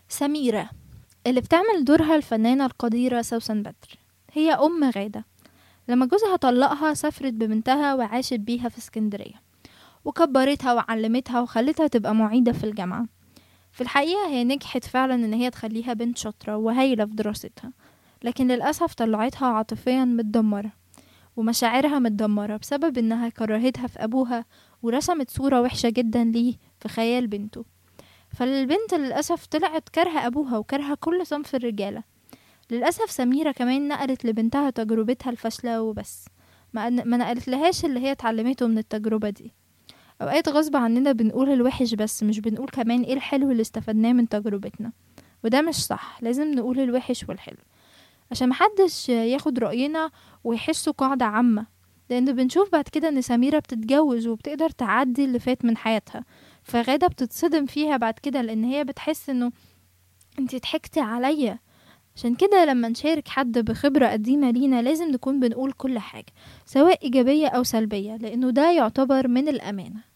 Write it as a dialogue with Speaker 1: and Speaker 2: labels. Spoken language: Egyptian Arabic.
Speaker 1: سميرة اللي بتعمل دورها الفنانة القديرة سوسن بدر هي أم غادة لما جوزها طلقها سافرت ببنتها وعاشت بيها في اسكندرية وكبرتها وعلمتها وخلتها تبقى معيدة في الجامعة في الحقيقة هي نجحت فعلا إن هي تخليها بنت شاطرة وهايلة في دراستها لكن للأسف طلعتها عاطفيا متدمرة ومشاعرها متدمرة بسبب إنها كرهتها في أبوها ورسمت صورة وحشة جدا ليه في خيال بنته فالبنت للأسف طلعت كارهة أبوها وكارهة كل صنف الرجالة للأسف سميرة كمان نقلت لبنتها تجربتها الفاشلة وبس ما, ما نقلت لهاش اللي هي اتعلمته من التجربة دي أوقات غصب عننا بنقول الوحش بس مش بنقول كمان ايه الحلو اللي استفدناه من تجربتنا وده مش صح لازم نقول الوحش والحلو عشان محدش ياخد رأينا ويحسه قاعدة عامة لأن بنشوف بعد كده إن سميرة بتتجوز وبتقدر تعدي اللي فات من حياتها فغادة بتتصدم فيها بعد كده لأن هي بتحس إنه انتي ضحكتي عليا عشان كده لما نشارك حد بخبرة قديمة لينا لازم نكون بنقول كل حاجة سواء إيجابية أو سلبية لأنه ده يعتبر من الأمانة